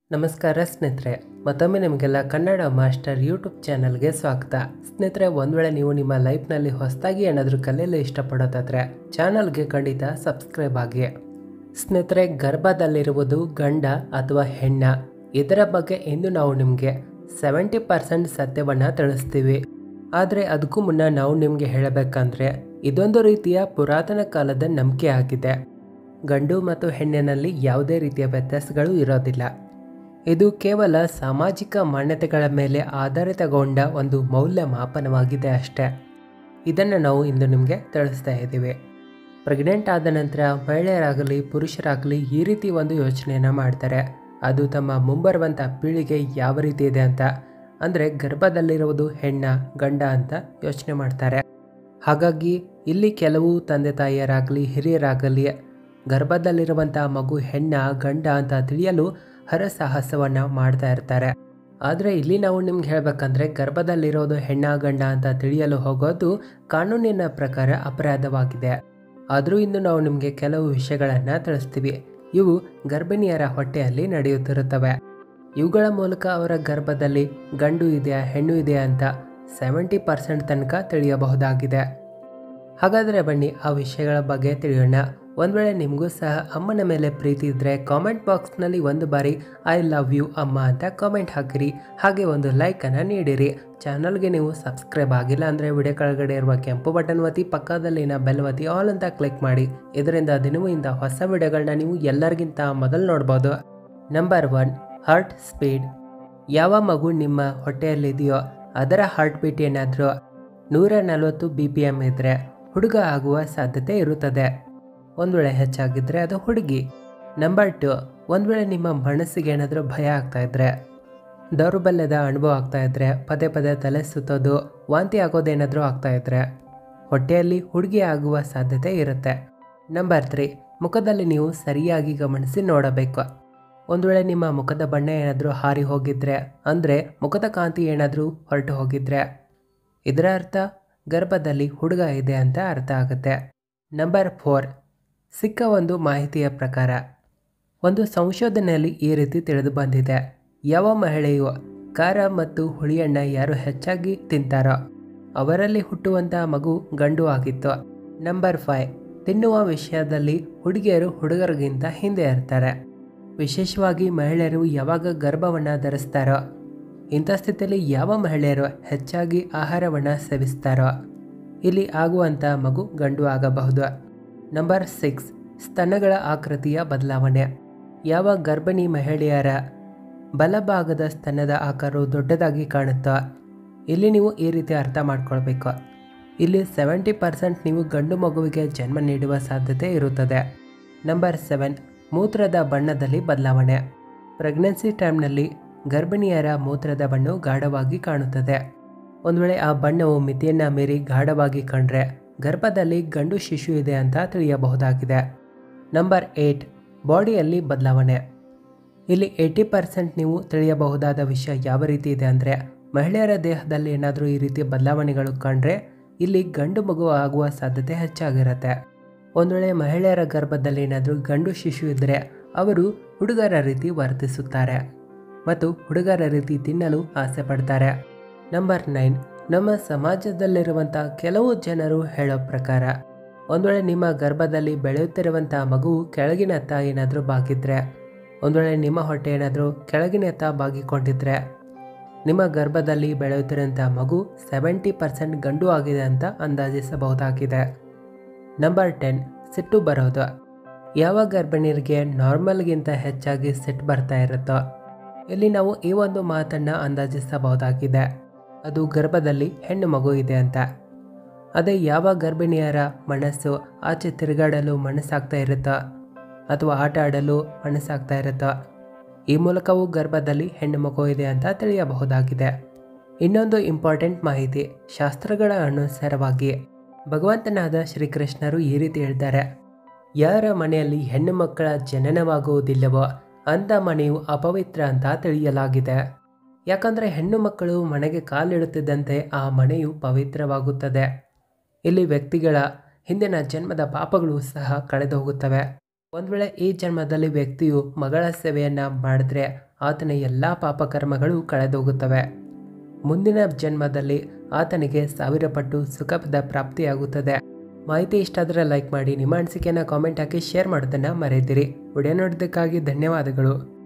ನಮಸ್ಕಾರ ಸ್ನೇಹಿತರೆ ಮತ್ತೊಮ್ಮೆ ನಿಮಗೆಲ್ಲ ಕನ್ನಡ ಮಾಸ್ಟರ್ ಯೂಟ್ಯೂಬ್ ಚಾನಲ್ಗೆ ಸ್ವಾಗತ ಸ್ನೇಹಿತರೆ ಒಂದು ವೇಳೆ ನೀವು ನಿಮ್ಮ ಲೈಫ್ನಲ್ಲಿ ಹೊಸದಾಗಿ ಏನಾದರೂ ಕಲಿಯಲು ಇಷ್ಟಪಡೋದಾದರೆ ಚಾನಲ್ಗೆ ಖಂಡಿತ ಸಬ್ಸ್ಕ್ರೈಬ್ ಆಗಿ ಸ್ನೇಹಿತರೆ ಗರ್ಭದಲ್ಲಿರುವುದು ಗಂಡ ಅಥವಾ ಹೆಣ್ಣ ಇದರ ಬಗ್ಗೆ ಇಂದು ನಾವು ನಿಮಗೆ ಸೆವೆಂಟಿ ಪರ್ಸೆಂಟ್ ಸತ್ಯವನ್ನು ತಿಳಿಸ್ತೀವಿ ಆದರೆ ಅದಕ್ಕೂ ಮುನ್ನ ನಾವು ನಿಮಗೆ ಹೇಳಬೇಕಂದ್ರೆ ಇದೊಂದು ರೀತಿಯ ಪುರಾತನ ಕಾಲದ ನಂಬಿಕೆ ಆಗಿದೆ ಗಂಡು ಮತ್ತು ಹೆಣ್ಣಿನಲ್ಲಿ ಯಾವುದೇ ರೀತಿಯ ವ್ಯತ್ಯಾಸಗಳು ಇರೋದಿಲ್ಲ ಇದು ಕೇವಲ ಸಾಮಾಜಿಕ ಮಾನ್ಯತೆಗಳ ಮೇಲೆ ಆಧಾರಿತಗೊಂಡ ಒಂದು ಮೌಲ್ಯ ಮಾಪನವಾಗಿದೆ ಅಷ್ಟೇ ಇದನ್ನು ನಾವು ಇಂದು ನಿಮಗೆ ತಿಳಿಸ್ತಾ ಇದ್ದೀವಿ ಪ್ರೆಗ್ನೆಂಟ್ ಆದ ನಂತರ ಮಹಿಳೆಯರಾಗಲಿ ಪುರುಷರಾಗಲಿ ಈ ರೀತಿ ಒಂದು ಯೋಚನೆಯನ್ನು ಮಾಡ್ತಾರೆ ಅದು ತಮ್ಮ ಮುಂಬರುವಂಥ ಪೀಳಿಗೆ ಯಾವ ರೀತಿ ಇದೆ ಅಂತ ಅಂದರೆ ಗರ್ಭದಲ್ಲಿರುವುದು ಹೆಣ್ಣ ಗಂಡ ಅಂತ ಯೋಚನೆ ಮಾಡ್ತಾರೆ ಹಾಗಾಗಿ ಇಲ್ಲಿ ಕೆಲವು ತಂದೆ ತಾಯಿಯರಾಗಲಿ ಹಿರಿಯರಾಗಲಿ ಗರ್ಭದಲ್ಲಿರುವಂಥ ಮಗು ಹೆಣ್ಣ ಗಂಡ ಅಂತ ತಿಳಿಯಲು ಹರಸಾಹಸವನ್ನು ಮಾಡ್ತಾ ಇರ್ತಾರೆ ಆದರೆ ಇಲ್ಲಿ ನಾವು ನಿಮ್ಗೆ ಹೇಳಬೇಕಂದ್ರೆ ಗರ್ಭದಲ್ಲಿರೋದು ಹೆಣ್ಣ ಗಂಡ ಅಂತ ತಿಳಿಯಲು ಹೋಗೋದು ಕಾನೂನಿನ ಪ್ರಕಾರ ಅಪರಾಧವಾಗಿದೆ ಆದರೂ ಇಂದು ನಾವು ನಿಮಗೆ ಕೆಲವು ವಿಷಯಗಳನ್ನು ತಿಳಿಸ್ತೀವಿ ಇವು ಗರ್ಭಿಣಿಯರ ಹೊಟ್ಟೆಯಲ್ಲಿ ನಡೆಯುತ್ತಿರುತ್ತವೆ ಇವುಗಳ ಮೂಲಕ ಅವರ ಗರ್ಭದಲ್ಲಿ ಗಂಡು ಇದೆಯಾ ಹೆಣ್ಣು ಇದೆಯಾ ಅಂತ ಸೆವೆಂಟಿ ಪರ್ಸೆಂಟ್ ತನಕ ತಿಳಿಯಬಹುದಾಗಿದೆ ಹಾಗಾದರೆ ಬನ್ನಿ ಆ ವಿಷಯಗಳ ಬಗ್ಗೆ ತಿಳಿಯೋಣ ಒಂದು ವೇಳೆ ನಿಮಗೂ ಸಹ ಅಮ್ಮನ ಮೇಲೆ ಪ್ರೀತಿ ಇದ್ದರೆ ಕಾಮೆಂಟ್ ಬಾಕ್ಸ್ನಲ್ಲಿ ಒಂದು ಬಾರಿ ಐ ಲವ್ ಯು ಅಮ್ಮ ಅಂತ ಕಾಮೆಂಟ್ ಹಾಕಿರಿ ಹಾಗೆ ಒಂದು ಲೈಕನ್ನು ನೀಡಿರಿ ಚಾನಲ್ಗೆ ನೀವು ಸಬ್ಸ್ಕ್ರೈಬ್ ಆಗಿಲ್ಲ ಅಂದರೆ ವಿಡಿಯೋ ಕೆಳಗಡೆ ಇರುವ ಕೆಂಪು ಬಟನ್ ಒತ್ತಿ ಪಕ್ಕದಲ್ಲಿನ ಬೆಲ್ ಒತ್ತಿ ಆಲ್ ಅಂತ ಕ್ಲಿಕ್ ಮಾಡಿ ಇದರಿಂದ ದಿನವೂ ಇಂಥ ಹೊಸ ವಿಡಿಯೋಗಳನ್ನ ನೀವು ಎಲ್ಲರಿಗಿಂತ ಮೊದಲು ನೋಡ್ಬೋದು ನಂಬರ್ ಒನ್ ಹಾರ್ಟ್ ಸ್ಪೀಡ್ ಯಾವ ಮಗು ನಿಮ್ಮ ಹೊಟ್ಟೆಯಲ್ಲಿದೆಯೋ ಅದರ ಹಾರ್ಟ್ ಬೀಟ್ ಏನಾದರೂ ನೂರ ನಲವತ್ತು ಬಿ ಪಿ ಎಮ್ ಇದ್ದರೆ ಹುಡುಗ ಆಗುವ ಸಾಧ್ಯತೆ ಇರುತ್ತದೆ ಒಂದು ವೇಳೆ ಹೆಚ್ಚಾಗಿದ್ದರೆ ಅದು ಹುಡುಗಿ ನಂಬರ್ ಟು ಒಂದು ವೇಳೆ ನಿಮ್ಮ ಮನಸ್ಸಿಗೆ ಏನಾದರೂ ಭಯ ಆಗ್ತಾ ಇದ್ರೆ ದೌರ್ಬಲ್ಯದ ಅನುಭವ ಆಗ್ತಾ ಇದ್ರೆ ಪದೇ ಪದೇ ತಲೆ ಸುತ್ತೋದು ವಾಂತಿ ಆಗೋದೇನಾದರೂ ಆಗ್ತಾ ಇದ್ರೆ ಹೊಟ್ಟೆಯಲ್ಲಿ ಹುಡುಗಿ ಆಗುವ ಸಾಧ್ಯತೆ ಇರುತ್ತೆ ನಂಬರ್ ತ್ರೀ ಮುಖದಲ್ಲಿ ನೀವು ಸರಿಯಾಗಿ ಗಮನಿಸಿ ನೋಡಬೇಕು ಒಂದು ವೇಳೆ ನಿಮ್ಮ ಮುಖದ ಬಣ್ಣ ಏನಾದರೂ ಹಾರಿ ಹೋಗಿದ್ರೆ ಅಂದರೆ ಮುಖದ ಕಾಂತಿ ಏನಾದರೂ ಹೊರಟು ಹೋಗಿದ್ರೆ ಇದರ ಅರ್ಥ ಗರ್ಭದಲ್ಲಿ ಹುಡುಗ ಇದೆ ಅಂತ ಅರ್ಥ ಆಗುತ್ತೆ ನಂಬರ್ ಫೋರ್ ಸಿಕ್ಕ ಒಂದು ಮಾಹಿತಿಯ ಪ್ರಕಾರ ಒಂದು ಸಂಶೋಧನೆಯಲ್ಲಿ ಈ ರೀತಿ ತಿಳಿದು ಬಂದಿದೆ ಯಾವ ಮಹಿಳೆಯು ಖಾರ ಮತ್ತು ಹುಳಿಯಣ್ಣ ಯಾರು ಹೆಚ್ಚಾಗಿ ತಿಂತಾರೋ ಅವರಲ್ಲಿ ಹುಟ್ಟುವಂಥ ಮಗು ಗಂಡು ಆಗಿತ್ತು ನಂಬರ್ ಫೈವ್ ತಿನ್ನುವ ವಿಷಯದಲ್ಲಿ ಹುಡುಗಿಯರು ಹುಡುಗರಿಗಿಂತ ಹಿಂದೆ ಇರ್ತಾರೆ ವಿಶೇಷವಾಗಿ ಮಹಿಳೆಯರು ಯಾವಾಗ ಗರ್ಭವನ್ನು ಧರಿಸ್ತಾರೋ ಇಂಥ ಸ್ಥಿತಿಯಲ್ಲಿ ಯಾವ ಮಹಿಳೆಯರು ಹೆಚ್ಚಾಗಿ ಆಹಾರವನ್ನು ಸೇವಿಸ್ತಾರೋ ಇಲ್ಲಿ ಆಗುವಂಥ ಮಗು ಗಂಡು ಆಗಬಹುದು ನಂಬರ್ ಸಿಕ್ಸ್ ಸ್ತನಗಳ ಆಕೃತಿಯ ಬದಲಾವಣೆ ಯಾವ ಗರ್ಭಿಣಿ ಮಹಿಳೆಯರ ಬಲಭಾಗದ ಸ್ತನದ ಆಕಾರವು ದೊಡ್ಡದಾಗಿ ಕಾಣುತ್ತೋ ಇಲ್ಲಿ ನೀವು ಈ ರೀತಿ ಅರ್ಥ ಮಾಡ್ಕೊಳ್ಬೇಕು ಇಲ್ಲಿ ಸೆವೆಂಟಿ ಪರ್ಸೆಂಟ್ ನೀವು ಗಂಡು ಮಗುವಿಗೆ ಜನ್ಮ ನೀಡುವ ಸಾಧ್ಯತೆ ಇರುತ್ತದೆ ನಂಬರ್ ಸೆವೆನ್ ಮೂತ್ರದ ಬಣ್ಣದಲ್ಲಿ ಬದಲಾವಣೆ ಪ್ರೆಗ್ನೆನ್ಸಿ ಟೈಮ್ನಲ್ಲಿ ಗರ್ಭಿಣಿಯರ ಮೂತ್ರದ ಬಣ್ಣವು ಗಾಢವಾಗಿ ಕಾಣುತ್ತದೆ ಒಂದು ವೇಳೆ ಆ ಬಣ್ಣವು ಮಿತಿಯನ್ನು ಮೀರಿ ಗಾಢವಾಗಿ ಕಂಡ್ರೆ ಗರ್ಭದಲ್ಲಿ ಗಂಡು ಶಿಶು ಇದೆ ಅಂತ ತಿಳಿಯಬಹುದಾಗಿದೆ ನಂಬರ್ ಏಯ್ಟ್ ಬಾಡಿಯಲ್ಲಿ ಬದಲಾವಣೆ ಇಲ್ಲಿ ಏಯ್ಟಿ ಪರ್ಸೆಂಟ್ ನೀವು ತಿಳಿಯಬಹುದಾದ ವಿಷಯ ಯಾವ ರೀತಿ ಇದೆ ಅಂದರೆ ಮಹಿಳೆಯರ ದೇಹದಲ್ಲಿ ಏನಾದರೂ ಈ ರೀತಿ ಬದಲಾವಣೆಗಳು ಕಂಡ್ರೆ ಇಲ್ಲಿ ಗಂಡು ಮಗು ಆಗುವ ಸಾಧ್ಯತೆ ಹೆಚ್ಚಾಗಿರುತ್ತೆ ಒಂದು ವೇಳೆ ಮಹಿಳೆಯರ ಗರ್ಭದಲ್ಲಿ ಏನಾದರೂ ಗಂಡು ಶಿಶು ಇದ್ದರೆ ಅವರು ಹುಡುಗರ ರೀತಿ ವರ್ತಿಸುತ್ತಾರೆ ಮತ್ತು ಹುಡುಗರ ರೀತಿ ತಿನ್ನಲು ಆಸೆ ಪಡ್ತಾರೆ ನಂಬರ್ ನೈನ್ ನಮ್ಮ ಸಮಾಜದಲ್ಲಿರುವಂಥ ಕೆಲವು ಜನರು ಹೇಳೋ ಪ್ರಕಾರ ಒಂದು ವೇಳೆ ನಿಮ್ಮ ಗರ್ಭದಲ್ಲಿ ಬೆಳೆಯುತ್ತಿರುವಂಥ ಮಗು ಕೆಳಗಿನತ್ತ ಏನಾದರೂ ಬಾಗಿದ್ರೆ ಒಂದು ವೇಳೆ ನಿಮ್ಮ ಹೊಟ್ಟೆ ಏನಾದರೂ ಕೆಳಗಿನತ್ತ ಬಾಗಿಕೊಂಡಿದ್ರೆ ನಿಮ್ಮ ಗರ್ಭದಲ್ಲಿ ಬೆಳೆಯುತ್ತಿರುವಂಥ ಮಗು ಸೆವೆಂಟಿ ಪರ್ಸೆಂಟ್ ಗಂಡು ಆಗಿದೆ ಅಂತ ಅಂದಾಜಿಸಬಹುದಾಗಿದೆ ನಂಬರ್ ಟೆನ್ ಸಿಟ್ಟು ಬರೋದು ಯಾವ ಗರ್ಭಿಣಿಯರಿಗೆ ನಾರ್ಮಲ್ಗಿಂತ ಹೆಚ್ಚಾಗಿ ಸಿಟ್ಟು ಬರ್ತಾ ಇರುತ್ತೋ ಇಲ್ಲಿ ನಾವು ಈ ಒಂದು ಮಾತನ್ನು ಅಂದಾಜಿಸಬಹುದಾಗಿದೆ ಅದು ಗರ್ಭದಲ್ಲಿ ಹೆಣ್ಣು ಮಗು ಇದೆ ಅಂತ ಅದೇ ಯಾವ ಗರ್ಭಿಣಿಯರ ಮನಸ್ಸು ಆಚೆ ತಿರುಗಾಡಲು ಮನಸ್ಸಾಗ್ತಾ ಇರುತ್ತೋ ಅಥವಾ ಆಟ ಆಡಲು ಮನಸ್ಸಾಗ್ತಾ ಇರುತ್ತೋ ಈ ಮೂಲಕವೂ ಗರ್ಭದಲ್ಲಿ ಹೆಣ್ಣು ಮಗು ಇದೆ ಅಂತ ತಿಳಿಯಬಹುದಾಗಿದೆ ಇನ್ನೊಂದು ಇಂಪಾರ್ಟೆಂಟ್ ಮಾಹಿತಿ ಶಾಸ್ತ್ರಗಳ ಅನುಸಾರವಾಗಿ ಭಗವಂತನಾದ ಶ್ರೀಕೃಷ್ಣರು ಈ ರೀತಿ ಹೇಳ್ತಾರೆ ಯಾರ ಮನೆಯಲ್ಲಿ ಹೆಣ್ಣು ಮಕ್ಕಳ ಜನನವಾಗುವುದಿಲ್ಲವೋ ಅಂಥ ಮನೆಯು ಅಪವಿತ್ರ ಅಂತ ತಿಳಿಯಲಾಗಿದೆ ಯಾಕಂದರೆ ಹೆಣ್ಣು ಮಕ್ಕಳು ಮನೆಗೆ ಕಾಲಿಡುತ್ತಿದ್ದಂತೆ ಆ ಮನೆಯು ಪವಿತ್ರವಾಗುತ್ತದೆ ಇಲ್ಲಿ ವ್ಯಕ್ತಿಗಳ ಹಿಂದಿನ ಜನ್ಮದ ಪಾಪಗಳು ಸಹ ಕಳೆದು ಹೋಗುತ್ತವೆ ಒಂದು ವೇಳೆ ಈ ಜನ್ಮದಲ್ಲಿ ವ್ಯಕ್ತಿಯು ಮಗಳ ಸೇವೆಯನ್ನು ಮಾಡಿದ್ರೆ ಆತನ ಎಲ್ಲ ಪಾಪಕರ್ಮಗಳು ಕಳೆದೋಗುತ್ತವೆ ಮುಂದಿನ ಜನ್ಮದಲ್ಲಿ ಆತನಿಗೆ ಸಾವಿರ ಪಟ್ಟು ಸುಖಪದ ಪ್ರಾಪ್ತಿಯಾಗುತ್ತದೆ ಮಾಹಿತಿ ಇಷ್ಟ ಆದರೆ ಲೈಕ್ ಮಾಡಿ ನಿಮ್ಮ ಅನಿಸಿಕೆಯನ್ನು ಕಾಮೆಂಟ್ ಹಾಕಿ ಶೇರ್ ಮಾಡೋದನ್ನು ಮರೆಯದಿರಿ ವಿಡಿಯೋ ನೋಡೋದಕ್ಕಾಗಿ ಧನ್ಯವಾದಗಳು